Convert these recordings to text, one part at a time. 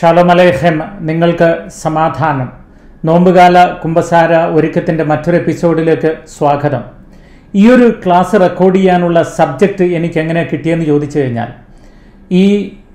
Shalom അലേഹം നിങ്ങൾക്ക് സമാധാനം നോമ്പുകാല കുംഭസാര ഒരുക്കത്തിൻ്റെ മറ്റൊരു എപ്പിസോഡിലേക്ക് സ്വാഗതം ഈ ഒരു ക്ലാസ് റെക്കോർഡ് ചെയ്യാനുള്ള സബ്ജക്റ്റ് എനിക്ക് എങ്ങനെ കിട്ടിയെന്ന് ചോദിച്ചു കഴിഞ്ഞാൽ ഈ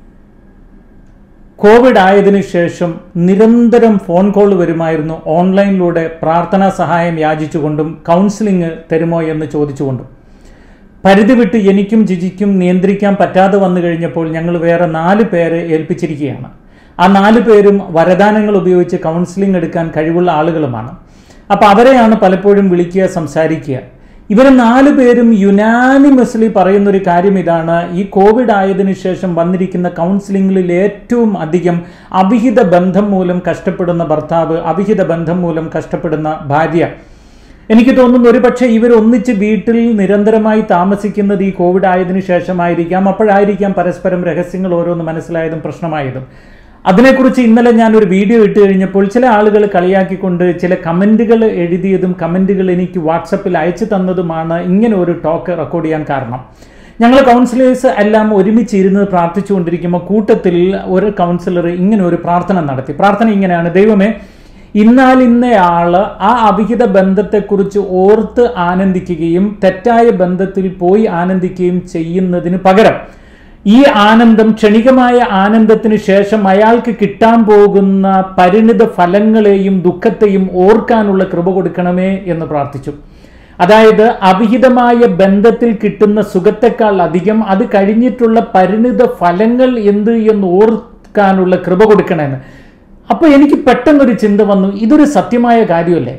കോവിഡ് ആയതിനു ശേഷം നിരന്തരം ഫോൺ കോൾ വരുമായിരുന്നു ഓൺലൈനിലൂടെ പ്രാർത്ഥനാ സഹായം യാചിച്ചുകൊണ്ടും കൗൺസിലിംഗ് തരുമോ എന്ന് ചോദിച്ചുകൊണ്ടും പരിധി വിട്ട് എനിക്കും ജിജിക്കും നിയന്ത്രിക്കാൻ പറ്റാതെ വന്നു കഴിഞ്ഞപ്പോൾ ഞങ്ങൾ വേറെ നാല് പേരെ ഏൽപ്പിച്ചിരിക്കുകയാണ് ആ നാല് പേരും വരദാനങ്ങൾ ഉപയോഗിച്ച് കൗൺസിലിംഗ് എടുക്കാൻ കഴിവുള്ള ആളുകളുമാണ് അപ്പോൾ അവരെയാണ് പലപ്പോഴും വിളിക്കുക സംസാരിക്കുക ഇവർ നാല് പേരും യുനാനിമസ്ലി പറയുന്ന ഒരു കാര്യം ഇതാണ് ഈ കോവിഡ് ആയതിനു ശേഷം വന്നിരിക്കുന്ന കൗൺസിലിംഗിൽ ഏറ്റവും അധികം അവിഹിത ബന്ധം മൂലം കഷ്ടപ്പെടുന്ന ഭർത്താവ് അവിഹിത ബന്ധം മൂലം കഷ്ടപ്പെടുന്ന ഭാര്യ എനിക്ക് തോന്നുന്നു ഒരുപക്ഷെ ഇവർ ഒന്നിച്ച് വീട്ടിൽ നിരന്തരമായി താമസിക്കുന്നത് ഈ കോവിഡ് ആയതിനു ശേഷമായിരിക്കാം അപ്പോഴായിരിക്കാം പരസ്പരം രഹസ്യങ്ങൾ ഓരോന്ന് മനസ്സിലായതും പ്രശ്നമായതും അതിനെക്കുറിച്ച് ഇന്നലെ ഞാൻ ഒരു വീഡിയോ ഇട്ട് കഴിഞ്ഞപ്പോൾ ചില ആളുകൾ കളിയാക്കിക്കൊണ്ട് ചില കമൻറ്റുകൾ എഴുതിയതും കമൻറ്റുകൾ എനിക്ക് വാട്സപ്പിൽ അയച്ചു തന്നതുമാണ് ഇങ്ങനെ ഒരു ടോക്ക് റെക്കോർഡ് ചെയ്യാൻ കാരണം ഞങ്ങൾ കൗൺസിലേഴ്സ് എല്ലാം ഒരുമിച്ച് ഇരുന്ന് പ്രാർത്ഥിച്ചുകൊണ്ടിരിക്കുമ്പോൾ കൂട്ടത്തിൽ ഒരു കൗൺസിലർ ഇങ്ങനെ ഒരു പ്രാർത്ഥന നടത്തി പ്രാർത്ഥന ഇങ്ങനെയാണ് ദൈവമേ ഇന്നാൽ ഇന്നയാള് ആ അവിഹിത ബന്ധത്തെക്കുറിച്ച് ഓർത്ത് ആനന്ദിക്കുകയും തെറ്റായ ബന്ധത്തിൽ പോയി ആനന്ദിക്കുകയും ചെയ്യുന്നതിന് പകരം ഈ ആനന്ദം ക്ഷണികമായ ആനന്ദത്തിന് ശേഷം അയാൾക്ക് കിട്ടാൻ പോകുന്ന പരിണിത ഫലങ്ങളെയും ദുഃഖത്തെയും ഓർക്കാനുള്ള കൃപ കൊടുക്കണമേ എന്ന് പ്രാർത്ഥിച്ചു അതായത് അവിഹിതമായ ബന്ധത്തിൽ കിട്ടുന്ന സുഖത്തെക്കാൾ അധികം അത് കഴിഞ്ഞിട്ടുള്ള പരിണിത ഫലങ്ങൾ എന്ത് എന്ന് ഓർക്കാനുള്ള കൃപ കൊടുക്കണമെന്ന് അപ്പോൾ എനിക്ക് പെട്ടെന്നൊരു ചിന്ത വന്നു ഇതൊരു സത്യമായ കാര്യമല്ലേ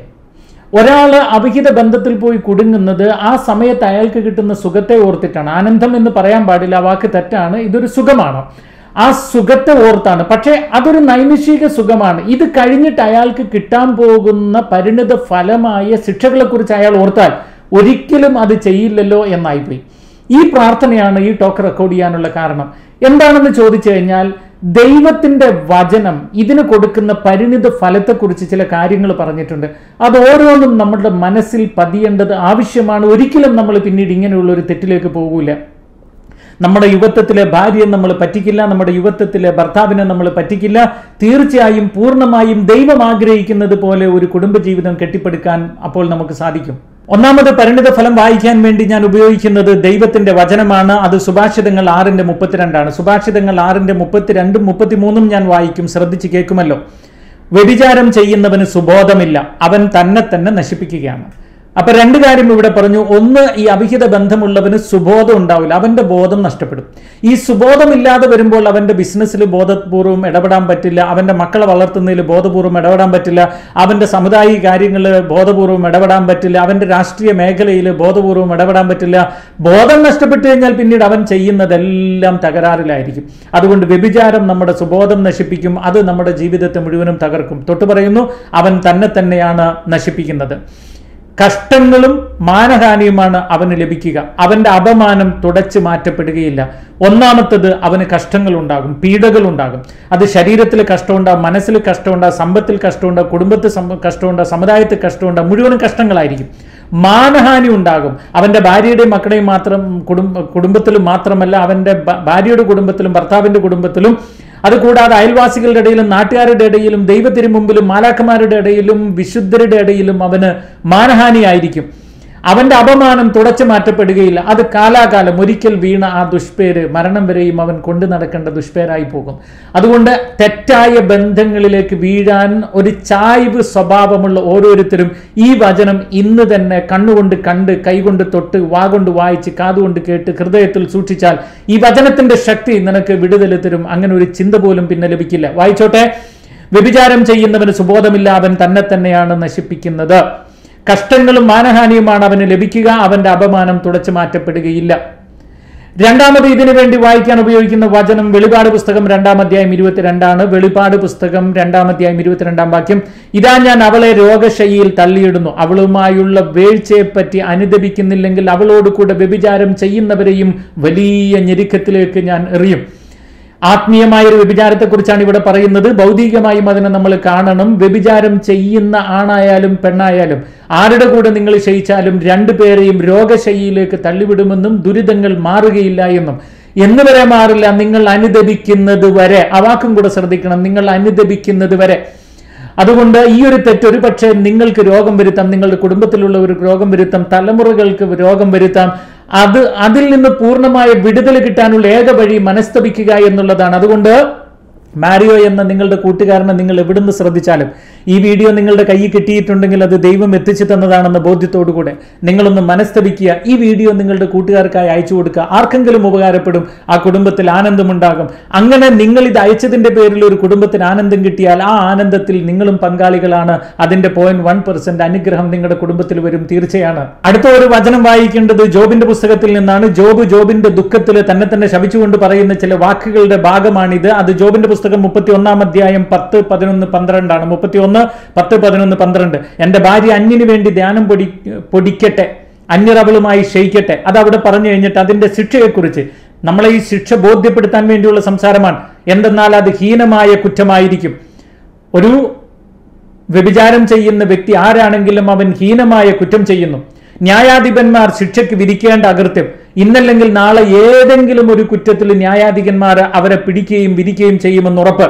ഒരാൾ അവിഹിത ബന്ധത്തിൽ പോയി കുടുങ്ങുന്നത് ആ സമയത്ത് അയാൾക്ക് കിട്ടുന്ന സുഖത്തെ ഓർത്തിട്ടാണ് ആനന്ദം എന്ന് പറയാൻ പാടില്ല ആ വാക്ക് തെറ്റാണ് ഇതൊരു സുഖമാണ് ആ സുഖത്തെ ഓർത്താണ് പക്ഷേ അതൊരു നൈമിഷിക സുഖമാണ് ഇത് കഴിഞ്ഞിട്ട് അയാൾക്ക് കിട്ടാൻ പോകുന്ന പരിണിത ഫലമായ ശിക്ഷകളെക്കുറിച്ച് അയാൾ ഓർത്താൽ ഒരിക്കലും അത് ചെയ്യില്ലല്ലോ എന്നായിപ്പോയി ഈ പ്രാർത്ഥനയാണ് ഈ ടോക്ക് റെക്കോർഡ് ചെയ്യാനുള്ള കാരണം എന്താണെന്ന് ചോദിച്ചു കഴിഞ്ഞാൽ ദൈവത്തിന്റെ വചനം ഇതിന് കൊടുക്കുന്ന പരിണിത ഫലത്തെക്കുറിച്ച് ചില കാര്യങ്ങൾ പറഞ്ഞിട്ടുണ്ട് അത് ഓരോന്നും നമ്മുടെ മനസ്സിൽ പതിയേണ്ടത് ആവശ്യമാണ് ഒരിക്കലും നമ്മൾ പിന്നീട് ഇങ്ങനെയുള്ള ഒരു തെറ്റിലേക്ക് പോകൂല നമ്മുടെ യുവത്വത്തിലെ ഭാര്യയെ നമ്മൾ പറ്റിക്കില്ല നമ്മുടെ യുവത്വത്തിലെ ഭർത്താവിനെ നമ്മൾ പറ്റിക്കില്ല തീർച്ചയായും പൂർണ്ണമായും ദൈവം ആഗ്രഹിക്കുന്നത് പോലെ ഒരു കുടുംബജീവിതം കെട്ടിപ്പടുക്കാൻ അപ്പോൾ നമുക്ക് സാധിക്കും ഒന്നാമത് പരിണിത ഫലം വായിക്കാൻ വേണ്ടി ഞാൻ ഉപയോഗിക്കുന്നത് ദൈവത്തിന്റെ വചനമാണ് അത് സുഭാഷിതങ്ങൾ ആറിന്റെ മുപ്പത്തിരണ്ടാണ് സുഭാഷിതങ്ങൾ ആറിന്റെ മുപ്പത്തിരണ്ടും മുപ്പത്തിമൂന്നും ഞാൻ വായിക്കും ശ്രദ്ധിച്ച് കേൾക്കുമല്ലോ വ്യഭിചാരം ചെയ്യുന്നവന് സുബോധമില്ല അവൻ തന്നെ തന്നെ നശിപ്പിക്കുകയാണ് അപ്പൊ രണ്ട് കാര്യം ഇവിടെ പറഞ്ഞു ഒന്ന് ഈ അവിഹിത ബന്ധമുള്ളവന് സുബോധം ഉണ്ടാവില്ല അവന്റെ ബോധം നഷ്ടപ്പെടും ഈ സുബോധമില്ലാതെ വരുമ്പോൾ അവന്റെ ബിസിനസ്സിൽ ബോധപൂർവ്വം ഇടപെടാൻ പറ്റില്ല അവന്റെ മക്കളെ വളർത്തുന്നതിൽ ബോധപൂർവ്വം ഇടപെടാൻ പറ്റില്ല അവന്റെ സമുദായിക കാര്യങ്ങളിൽ ബോധപൂർവ്വം ഇടപെടാൻ പറ്റില്ല അവന്റെ രാഷ്ട്രീയ മേഖലയിൽ ബോധപൂർവ്വം ഇടപെടാൻ പറ്റില്ല ബോധം നഷ്ടപ്പെട്ടു കഴിഞ്ഞാൽ പിന്നീട് അവൻ ചെയ്യുന്നതെല്ലാം തകരാറിലായിരിക്കും അതുകൊണ്ട് വ്യഭിചാരം നമ്മുടെ സുബോധം നശിപ്പിക്കും അത് നമ്മുടെ ജീവിതത്തെ മുഴുവനും തകർക്കും തൊട്ടു പറയുന്നു അവൻ തന്നെ തന്നെയാണ് നശിപ്പിക്കുന്നത് കഷ്ടങ്ങളും മാനഹാനിയുമാണ് അവന് ലഭിക്കുക അവന്റെ അപമാനം തുടച്ചു മാറ്റപ്പെടുകയില്ല ഒന്നാമത്തത് അവന് കഷ്ടങ്ങൾ ഉണ്ടാകും പീഡകൾ ഉണ്ടാകും അത് ശരീരത്തിൽ കഷ്ടമുണ്ടാകും മനസ്സിൽ കഷ്ടമുണ്ടാകും സമ്പത്തിൽ കഷ്ടമുണ്ടാകും കുടുംബത്തിൽ കഷ്ടമുണ്ടാകും സമുദായത്തിൽ കഷ്ടമുണ്ടാകും മുഴുവനും കഷ്ടങ്ങളായിരിക്കും മാനഹാനി ഉണ്ടാകും അവന്റെ ഭാര്യയുടെയും മക്കളുടെയും മാത്രം കുടുംബ കുടുംബത്തിലും മാത്രമല്ല അവന്റെ ഭാര്യയുടെ കുടുംബത്തിലും ഭർത്താവിന്റെ കുടുംബത്തിലും അതുകൂടാതെ അയൽവാസികളുടെ ഇടയിലും നാട്ടുകാരുടെ ഇടയിലും ദൈവത്തിന് മുമ്പിലും മാലാഖമാരുടെ ഇടയിലും വിശുദ്ധരുടെ ഇടയിലും അവന് മാനഹാനിയായിരിക്കും അവന്റെ അപമാനം തുടച്ചു മാറ്റപ്പെടുകയില്ല അത് കാലാകാലം ഒരിക്കൽ വീണ ആ ദുഷ്പേര് മരണം വരെയും അവൻ കൊണ്ടു നടക്കേണ്ട ദുഷ്പേരായി പോകും അതുകൊണ്ട് തെറ്റായ ബന്ധങ്ങളിലേക്ക് വീഴാൻ ഒരു ചായ്വ് സ്വഭാവമുള്ള ഓരോരുത്തരും ഈ വചനം ഇന്ന് തന്നെ കണ്ണുകൊണ്ട് കണ്ട് കൈകൊണ്ട് തൊട്ട് വാഗൊണ്ട് വായിച്ച് കാതുകൊണ്ട് കേട്ട് ഹൃദയത്തിൽ സൂക്ഷിച്ചാൽ ഈ വചനത്തിന്റെ ശക്തി നിനക്ക് വിടുതൽ തരും അങ്ങനെ ഒരു ചിന്ത പോലും പിന്നെ ലഭിക്കില്ല വായിച്ചോട്ടെ വ്യഭിചാരം ചെയ്യുന്നവന് സുബോധമില്ല അവൻ തന്നെ തന്നെയാണ് നശിപ്പിക്കുന്നത് കഷ്ടങ്ങളും മാനഹാനിയുമാണ് അവന് ലഭിക്കുക അവന്റെ അപമാനം തുടച്ചു മാറ്റപ്പെടുകയില്ല രണ്ടാമത് ഇതിനു വേണ്ടി വായിക്കാൻ ഉപയോഗിക്കുന്ന വചനം വെളിപാട് പുസ്തകം രണ്ടാം അധ്യായം ഇരുപത്തിരണ്ടാണ് വെളിപാട് പുസ്തകം രണ്ടാം അധ്യായം ഇരുപത്തിരണ്ടാം വാക്യം ഇതാ ഞാൻ അവളെ രോഗശൈലിയിൽ തള്ളിയിടുന്നു അവളുമായുള്ള വീഴ്ചയെപ്പറ്റി അനുദപിക്കുന്നില്ലെങ്കിൽ അവളോട് കൂടെ വ്യഭിചാരം ചെയ്യുന്നവരെയും വലിയ ഞെരുക്കത്തിലേക്ക് ഞാൻ എറിയും ആത്മീയമായ ഒരു വ്യഭിചാരത്തെക്കുറിച്ചാണ് ഇവിടെ പറയുന്നത് ഭൗതികമായും അതിനെ നമ്മൾ കാണണം വ്യഭിചാരം ചെയ്യുന്ന ആണായാലും പെണ്ണായാലും ആരുടെ കൂടെ നിങ്ങൾ ശയിച്ചാലും രണ്ടുപേരെയും രോഗശൈലിയിലേക്ക് തള്ളിവിടുമെന്നും ദുരിതങ്ങൾ മാറുകയില്ല എന്നും എന്ന് വരെ മാറില്ല നിങ്ങൾ അനുദപിക്കുന്നത് വരെ ആ വാക്കും കൂടെ ശ്രദ്ധിക്കണം നിങ്ങൾ അനുദപിക്കുന്നത് വരെ അതുകൊണ്ട് ഈ ഒരു തെറ്റ് ഒരു പക്ഷേ നിങ്ങൾക്ക് രോഗം വരുത്താം നിങ്ങളുടെ കുടുംബത്തിലുള്ളവർക്ക് രോഗം വരുത്താം തലമുറകൾക്ക് രോഗം വരുത്താം അത് അതിൽ നിന്ന് പൂർണ്ണമായ വിടുതൽ കിട്ടാനുള്ള ഏക വഴി മനസ്തപിക്കുക എന്നുള്ളതാണ് അതുകൊണ്ട് മാരിയോ എന്ന നിങ്ങളുടെ കൂട്ടുകാരനെ നിങ്ങൾ എവിടുന്ന് ശ്രദ്ധിച്ചാലും ഈ വീഡിയോ നിങ്ങളുടെ കയ്യിൽ കിട്ടിയിട്ടുണ്ടെങ്കിൽ അത് ദൈവം എത്തിച്ചു തന്നതാണെന്ന ബോധ്യത്തോടുകൂടെ നിങ്ങളൊന്ന് മനസ്തപിക്കുക ഈ വീഡിയോ നിങ്ങളുടെ കൂട്ടുകാർക്കായി അയച്ചു കൊടുക്കുക ആർക്കെങ്കിലും ഉപകാരപ്പെടും ആ കുടുംബത്തിൽ ആനന്ദമുണ്ടാകും അങ്ങനെ നിങ്ങൾ ഇത് അയച്ചതിന്റെ പേരിൽ ഒരു കുടുംബത്തിന് ആനന്ദം കിട്ടിയാൽ ആ ആനന്ദത്തിൽ നിങ്ങളും പങ്കാളികളാണ് അതിന്റെ പോയിന്റ് വൺ പെർസെന്റ് അനുഗ്രഹം നിങ്ങളുടെ കുടുംബത്തിൽ വരും തീർച്ചയാണ് അടുത്ത ഒരു വചനം വായിക്കേണ്ടത് ജോബിന്റെ പുസ്തകത്തിൽ നിന്നാണ് ജോബ് ജോബിന്റെ ദുഃഖത്തിൽ തന്നെ തന്നെ ശപിച്ചുകൊണ്ട് പറയുന്ന ചില വാക്കുകളുടെ ഭാഗമാണിത് അത് ജോബിന്റെ പുസ്തകം മുപ്പത്തി ഒന്നാം അധ്യായം പത്ത് പതിനൊന്ന് പന്ത്രണ്ടാണ് മുപ്പത്തി ഒന്ന് പത്ത് പതിനൊന്ന് പന്ത്രണ്ട് എൻ്റെ ഭാര്യ അന്യന് വേണ്ടി ധ്യാനം പൊടി പൊടിക്കട്ടെ അന്യറവളുമായി ക്ഷയിക്കട്ടെ അത് അവിടെ പറഞ്ഞു കഴിഞ്ഞിട്ട് അതിന്റെ ശിക്ഷയെക്കുറിച്ച് നമ്മളെ ഈ ശിക്ഷ ബോധ്യപ്പെടുത്താൻ വേണ്ടിയുള്ള സംസാരമാണ് എന്തെന്നാൽ അത് ഹീനമായ കുറ്റമായിരിക്കും ഒരു വ്യഭിചാരം ചെയ്യുന്ന വ്യക്തി ആരാണെങ്കിലും അവൻ ഹീനമായ കുറ്റം ചെയ്യുന്നു ന്യായാധിപന്മാർ ശിക്ഷയ്ക്ക് വിധിക്കേണ്ട അകൃത്യം ഇന്നല്ലെങ്കിൽ നാളെ ഏതെങ്കിലും ഒരു കുറ്റത്തിൽ ന്യായാധിപന്മാർ അവരെ പിടിക്കുകയും വിധിക്കുകയും ചെയ്യുമെന്ന് ഉറപ്പ്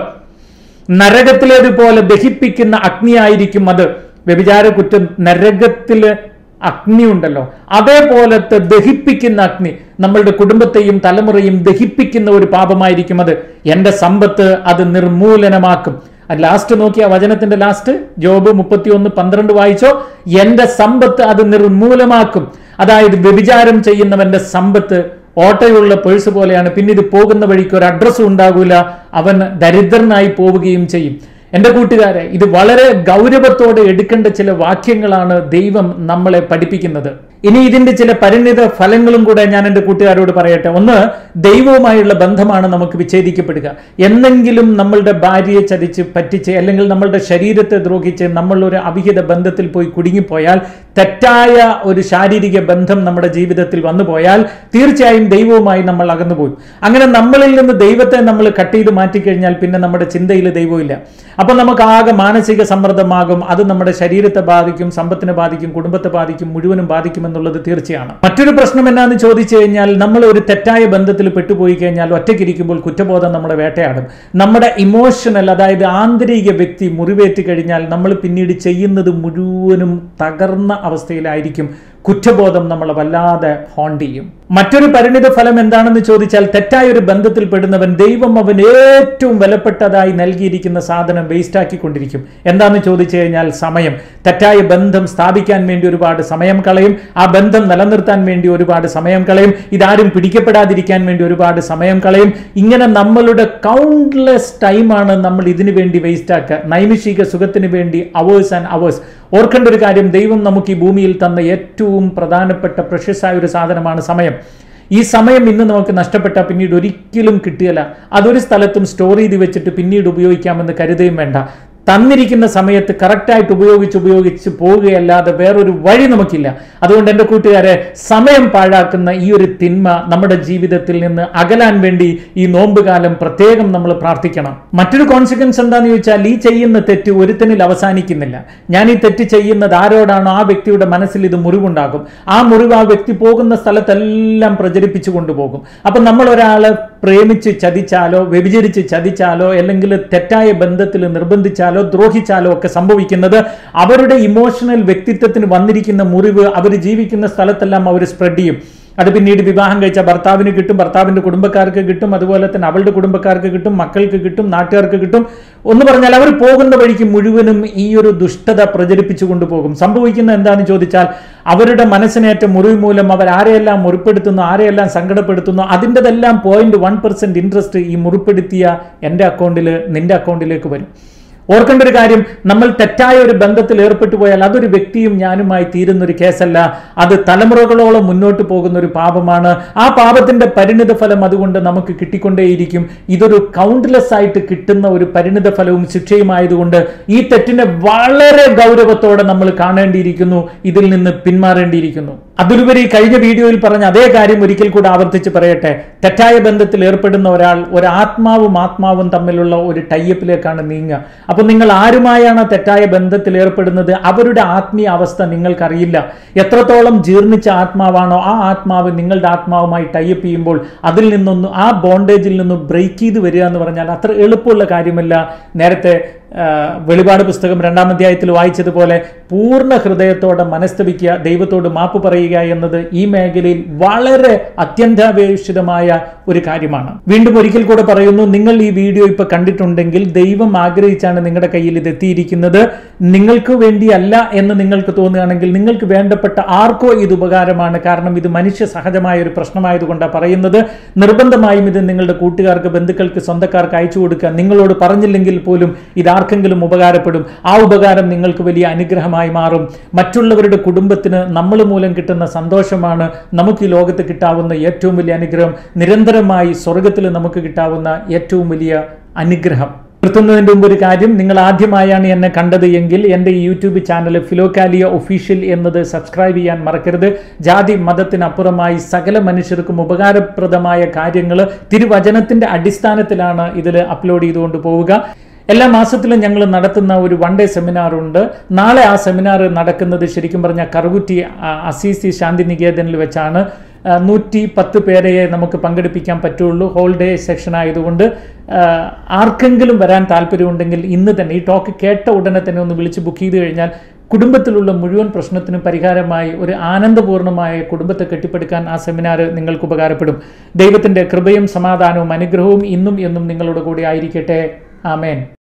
നരകത്തിലേതുപോലെ ദഹിപ്പിക്കുന്ന അഗ്നിയായിരിക്കും അത് വ്യഭിചാര കുറ്റം നരകത്തില് അഗ്നി ഉണ്ടല്ലോ അതേപോലത്തെ ദഹിപ്പിക്കുന്ന അഗ്നി നമ്മളുടെ കുടുംബത്തെയും തലമുറയും ദഹിപ്പിക്കുന്ന ഒരു പാപമായിരിക്കും അത് എൻ്റെ സമ്പത്ത് അത് നിർമൂലനമാക്കും അത് ലാസ്റ്റ് നോക്കിയ വചനത്തിന്റെ ലാസ്റ്റ് ജോബ് മുപ്പത്തി ഒന്ന് പന്ത്രണ്ട് വായിച്ചോ എന്റെ സമ്പത്ത് അത് നിർമൂലമാക്കും അതായത് വ്യഭിചാരം ചെയ്യുന്നവന്റെ സമ്പത്ത് ഓട്ടയുള്ള പേഴ്സ് പോലെയാണ് പിന്നെ ഇത് പോകുന്ന വഴിക്ക് ഒരു അഡ്രസ്സും ഉണ്ടാകൂല അവൻ ദരിദ്രനായി പോവുകയും ചെയ്യും എൻ്റെ കൂട്ടുകാരെ ഇത് വളരെ ഗൗരവത്തോടെ എടുക്കേണ്ട ചില വാക്യങ്ങളാണ് ദൈവം നമ്മളെ പഠിപ്പിക്കുന്നത് ഇനി ഇതിന്റെ ചില പരിണിത ഫലങ്ങളും കൂടെ ഞാൻ എൻ്റെ കൂട്ടുകാരോട് പറയട്ടെ ഒന്ന് ദൈവവുമായുള്ള ബന്ധമാണ് നമുക്ക് വിച്ഛേദിക്കപ്പെടുക എന്നെങ്കിലും നമ്മളുടെ ഭാര്യയെ ചതിച്ച് പറ്റിച്ച് അല്ലെങ്കിൽ നമ്മളുടെ ശരീരത്തെ ദ്രോഹിച്ച് നമ്മൾ ഒരു അവിഹിത ബന്ധത്തിൽ പോയി കുടുങ്ങിപ്പോയാൽ തെറ്റായ ഒരു ശാരീരിക ബന്ധം നമ്മുടെ ജീവിതത്തിൽ വന്നു പോയാൽ തീർച്ചയായും ദൈവവുമായി നമ്മൾ അകന്നുപോയി അങ്ങനെ നമ്മളിൽ നിന്ന് ദൈവത്തെ നമ്മൾ കട്ട് ചെയ്ത് മാറ്റിക്കഴിഞ്ഞാൽ പിന്നെ നമ്മുടെ ചിന്തയിൽ ദൈവമില്ല അപ്പൊ നമുക്ക് ആകെ മാനസിക സമ്മർദ്ദമാകും അത് നമ്മുടെ ശരീരത്തെ ബാധിക്കും സമ്പത്തിനെ ബാധിക്കും കുടുംബത്തെ ബാധിക്കും മുഴുവനും ബാധിക്കും എന്നുള്ളത് തീർച്ചയാണ് മറ്റൊരു പ്രശ്നം എന്നാന്ന് ചോദിച്ചു കഴിഞ്ഞാൽ നമ്മൾ ഒരു തെറ്റായ ബന്ധത്തിൽ പെട്ടുപോയി കഴിഞ്ഞാൽ ഒറ്റയ്ക്കിരിക്കുമ്പോൾ കുറ്റബോധം നമ്മുടെ വേട്ടയാടും നമ്മുടെ ഇമോഷണൽ അതായത് ആന്തരിക വ്യക്തി മുറിവേറ്റ് കഴിഞ്ഞാൽ നമ്മൾ പിന്നീട് ചെയ്യുന്നത് മുഴുവനും തകർന്ന അവസ്ഥയിലായിരിക്കും കുറ്റബോധം നമ്മളെ വല്ലാതെ ഹോണ്ട് ചെയ്യും മറ്റൊരു പരിണിത ഫലം എന്താണെന്ന് ചോദിച്ചാൽ തെറ്റായ ഒരു ബന്ധത്തിൽ പെടുന്നവൻ ദൈവം അവൻ ഏറ്റവും വിലപ്പെട്ടതായി നൽകിയിരിക്കുന്ന സാധനം വേസ്റ്റ് ആക്കിക്കൊണ്ടിരിക്കും എന്താണെന്ന് ചോദിച്ചു കഴിഞ്ഞാൽ സമയം തെറ്റായ ബന്ധം സ്ഥാപിക്കാൻ വേണ്ടി ഒരുപാട് സമയം കളയും ആ ബന്ധം നിലനിർത്താൻ വേണ്ടി ഒരുപാട് സമയം കളയും ഇതാരും പിടിക്കപ്പെടാതിരിക്കാൻ വേണ്ടി ഒരുപാട് സമയം കളയും ഇങ്ങനെ നമ്മളുടെ കൗണ്ട്ലെസ് ടൈമാണ് നമ്മൾ ഇതിനു വേണ്ടി വേസ്റ്റ് ആക്കുക നൈമിഷിക സുഖത്തിന് വേണ്ടി അവേഴ്സ് ആൻഡ് അവേഴ്സ് ഓർക്കേണ്ട ഒരു കാര്യം ദൈവം നമുക്ക് ഈ ഭൂമിയിൽ തന്ന ഏറ്റവും പ്രധാനപ്പെട്ട പ്രഷ്യസായ ഒരു സാധനമാണ് സമയം ഈ സമയം ഇന്ന് നമുക്ക് നഷ്ടപ്പെട്ടാൽ പിന്നീട് ഒരിക്കലും കിട്ടുകയില്ല അതൊരു സ്ഥലത്തും സ്റ്റോർ ചെയ്ത് വെച്ചിട്ട് പിന്നീട് ഉപയോഗിക്കാമെന്ന് കരുതുകയും വേണ്ട തന്നിരിക്കുന്ന സമയത്ത് കറക്റ്റായിട്ട് ഉപയോഗിച്ച് ഉപയോഗിച്ച് പോവുകയല്ലാതെ വേറൊരു വഴി നമുക്കില്ല അതുകൊണ്ട് എൻ്റെ കൂട്ടുകാരെ സമയം പാഴാക്കുന്ന ഈ ഒരു തിന്മ നമ്മുടെ ജീവിതത്തിൽ നിന്ന് അകലാൻ വേണ്ടി ഈ നോമ്പ് കാലം പ്രത്യേകം നമ്മൾ പ്രാർത്ഥിക്കണം മറ്റൊരു കോൺസിക്വൻസ് എന്താണെന്ന് ചോദിച്ചാൽ ഈ ചെയ്യുന്ന തെറ്റ് ഒരുത്തനിൽ അവസാനിക്കുന്നില്ല ഞാൻ ഈ തെറ്റ് ചെയ്യുന്നത് ആരോടാണോ ആ വ്യക്തിയുടെ മനസ്സിൽ ഇത് മുറിവുണ്ടാകും ആ മുറിവ് ആ വ്യക്തി പോകുന്ന സ്ഥലത്തെല്ലാം പ്രചരിപ്പിച്ചു കൊണ്ടുപോകും അപ്പം നമ്മൾ ഒരാളെ പ്രേമിച്ച് ചതിച്ചാലോ വ്യഭിചരിച്ച് ചതിച്ചാലോ അല്ലെങ്കിൽ തെറ്റായ ബന്ധത്തിൽ നിർബന്ധിച്ചാലോ ദ്രോഹിച്ചാലോ ഒക്കെ സംഭവിക്കുന്നത് അവരുടെ ഇമോഷണൽ വ്യക്തിത്വത്തിന് വന്നിരിക്കുന്ന മുറിവ് അവർ ജീവിക്കുന്ന സ്ഥലത്തെല്ലാം അവർ സ്പ്രെഡ് ചെയ്യും അത് പിന്നീട് വിവാഹം കഴിച്ച ഭർത്താവിന് കിട്ടും ഭർത്താവിന്റെ കുടുംബക്കാർക്ക് കിട്ടും അതുപോലെ തന്നെ അവളുടെ കുടുംബക്കാർക്ക് കിട്ടും മക്കൾക്ക് കിട്ടും നാട്ടുകാർക്ക് കിട്ടും ഒന്ന് പറഞ്ഞാൽ അവർ പോകുന്ന വഴിക്ക് മുഴുവനും ഈ ഒരു ദുഷ്ടത പ്രചരിപ്പിച്ചു കൊണ്ടുപോകും സംഭവിക്കുന്ന എന്താണെന്ന് ചോദിച്ചാൽ അവരുടെ മനസ്സിനേറ്റ മുറിവ് മൂലം അവർ ആരെയെല്ലാം മുറിപ്പെടുത്തുന്നു ആരെയെല്ലാം സങ്കടപ്പെടുത്തുന്നു അതിൻ്റെതെല്ലാം പോയിന്റ് വൺ പെർസെന്റ് ഇൻട്രസ്റ്റ് ഈ മുറിപ്പെടുത്തിയ എൻ്റെ അക്കൗണ്ടിൽ നിന്റെ അക്കൗണ്ടിലേക്ക് വരും ഓർക്കേണ്ട ഒരു കാര്യം നമ്മൾ തെറ്റായ ഒരു ബന്ധത്തിൽ ഏർപ്പെട്ടു പോയാൽ അതൊരു വ്യക്തിയും ഞാനുമായി തീരുന്ന ഒരു കേസല്ല അത് തലമുറകളോളം മുന്നോട്ട് പോകുന്ന ഒരു പാപമാണ് ആ പാപത്തിന്റെ പരിണിത ഫലം അതുകൊണ്ട് നമുക്ക് കിട്ടിക്കൊണ്ടേയിരിക്കും ഇതൊരു കൗണ്ട്ലെസ് ആയിട്ട് കിട്ടുന്ന ഒരു പരിണിത ഫലവും ശിക്ഷയുമായതുകൊണ്ട് ഈ തെറ്റിനെ വളരെ ഗൗരവത്തോടെ നമ്മൾ കാണേണ്ടിയിരിക്കുന്നു ഇതിൽ നിന്ന് പിന്മാറേണ്ടിയിരിക്കുന്നു അതിലുപരി കഴിഞ്ഞ വീഡിയോയിൽ പറഞ്ഞ അതേ കാര്യം ഒരിക്കൽ കൂടെ ആവർത്തിച്ച് പറയട്ടെ തെറ്റായ ബന്ധത്തിൽ ഏർപ്പെടുന്ന ഒരാൾ ഒരു ആത്മാവും ആത്മാവും തമ്മിലുള്ള ഒരു ടൈപ്പിലേക്കാണ് നീങ്ങുക അപ്പോൾ നിങ്ങൾ ആരുമായാണ് തെറ്റായ ബന്ധത്തിൽ ഏർപ്പെടുന്നത് അവരുടെ ആത്മീയ അവസ്ഥ നിങ്ങൾക്കറിയില്ല എത്രത്തോളം ജീർണിച്ച ആത്മാവാണോ ആ ആത്മാവ് നിങ്ങളുടെ ആത്മാവുമായി ടൈപ്പ് ചെയ്യുമ്പോൾ അതിൽ നിന്നൊന്ന് ആ ബോണ്ടേജിൽ നിന്ന് ബ്രേക്ക് ചെയ്ത് വരിക എന്ന് പറഞ്ഞാൽ അത്ര എളുപ്പമുള്ള കാര്യമല്ല നേരത്തെ ആ, വെളിപാട് പുസ്തകം രണ്ടാം അധ്യായത്തിൽ വായിച്ചതുപോലെ പൂർണ്ണ ഹൃദയത്തോടെ മനസ്തപിക്കുക ദൈവത്തോട് മാപ്പ് പറയുക എന്നത് ഈ മേഖലയിൽ വളരെ അത്യന്താപേക്ഷിതമായ ഒരു കാര്യമാണ് വീണ്ടും ഒരിക്കൽ കൂടെ പറയുന്നു നിങ്ങൾ ഈ വീഡിയോ ഇപ്പൊ കണ്ടിട്ടുണ്ടെങ്കിൽ ദൈവം ആഗ്രഹിച്ചാണ് നിങ്ങളുടെ കയ്യിൽ ഇത് എത്തിയിരിക്കുന്നത് നിങ്ങൾക്ക് വേണ്ടിയല്ല എന്ന് നിങ്ങൾക്ക് തോന്നുകയാണെങ്കിൽ നിങ്ങൾക്ക് വേണ്ടപ്പെട്ട ആർക്കോ ഇത് ഉപകാരമാണ് കാരണം ഇത് മനുഷ്യ സഹജമായ ഒരു പ്രശ്നമായതുകൊണ്ടാണ് പറയുന്നത് നിർബന്ധമായും ഇത് നിങ്ങളുടെ കൂട്ടുകാർക്ക് ബന്ധുക്കൾക്ക് സ്വന്തക്കാർക്ക് അയച്ചു കൊടുക്കുക നിങ്ങളോട് പറഞ്ഞില്ലെങ്കിൽ പോലും ഇത് ആർക്കെങ്കിലും ഉപകാരപ്പെടും ആ ഉപകാരം നിങ്ങൾക്ക് വലിയ അനുഗ്രഹമായി മാറും മറ്റുള്ളവരുടെ കുടുംബത്തിന് നമ്മൾ മൂലം കിട്ടുന്ന സന്തോഷമാണ് നമുക്ക് ഈ ലോകത്ത് കിട്ടാവുന്ന ഏറ്റവും വലിയ അനുഗ്രഹം നിരന്തരമായി സ്വർഗത്തിൽ നമുക്ക് കിട്ടാവുന്ന ഏറ്റവും വലിയ അനുഗ്രഹം നിർത്തുന്നതിന് മുമ്പ് ഒരു കാര്യം നിങ്ങൾ ആദ്യമായാണ് എന്നെ കണ്ടത് എങ്കിൽ എൻ്റെ ഈ യൂട്യൂബ് ചാനൽ ഫിലോകാലിയ ഒഫീഷ്യൽ എന്നത് സബ്സ്ക്രൈബ് ചെയ്യാൻ മറക്കരുത് ജാതി മതത്തിനപ്പുറമായി സകല മനുഷ്യർക്കും ഉപകാരപ്രദമായ കാര്യങ്ങൾ തിരുവചനത്തിൻ്റെ അടിസ്ഥാനത്തിലാണ് ഇതിൽ അപ്ലോഡ് ചെയ്തുകൊണ്ട് പോവുക എല്ലാ മാസത്തിലും ഞങ്ങൾ നടത്തുന്ന ഒരു വൺ ഡേ സെമിനാർ ഉണ്ട് നാളെ ആ സെമിനാർ നടക്കുന്നത് ശരിക്കും പറഞ്ഞാൽ കറുകുറ്റി ആ, അസീസി ശാന്തിനികേതനിൽ വെച്ചാണ് ആ, നൂറ്റി പത്ത് പേരെയെ നമുക്ക് പങ്കെടുപ്പിക്കാൻ പറ്റുള്ളൂ ഹോൾ ഡേ സെക്ഷൻ ആയതുകൊണ്ട് ആ, ആർക്കെങ്കിലും വരാൻ താല്പര്യമുണ്ടെങ്കിൽ ഇന്ന് തന്നെ ഈ ടോക്ക് കേട്ട ഉടനെ തന്നെ ഒന്ന് വിളിച്ച് ബുക്ക് ചെയ്ത് കഴിഞ്ഞാൽ കുടുംബത്തിലുള്ള മുഴുവൻ പ്രശ്നത്തിനും പരിഹാരമായി ഒരു ആനന്ദപൂർണ്ണമായ കുടുംബത്തെ കെട്ടിപ്പടുക്കാൻ ആ സെമിനാർ നിങ്ങൾക്ക് ഉപകാരപ്പെടും ദൈവത്തിൻ്റെ കൃപയും സമാധാനവും അനുഗ്രഹവും ഇന്നും എന്നും നിങ്ങളുടെ കൂടെ ആയിരിക്കട്ടെ ആമേൻ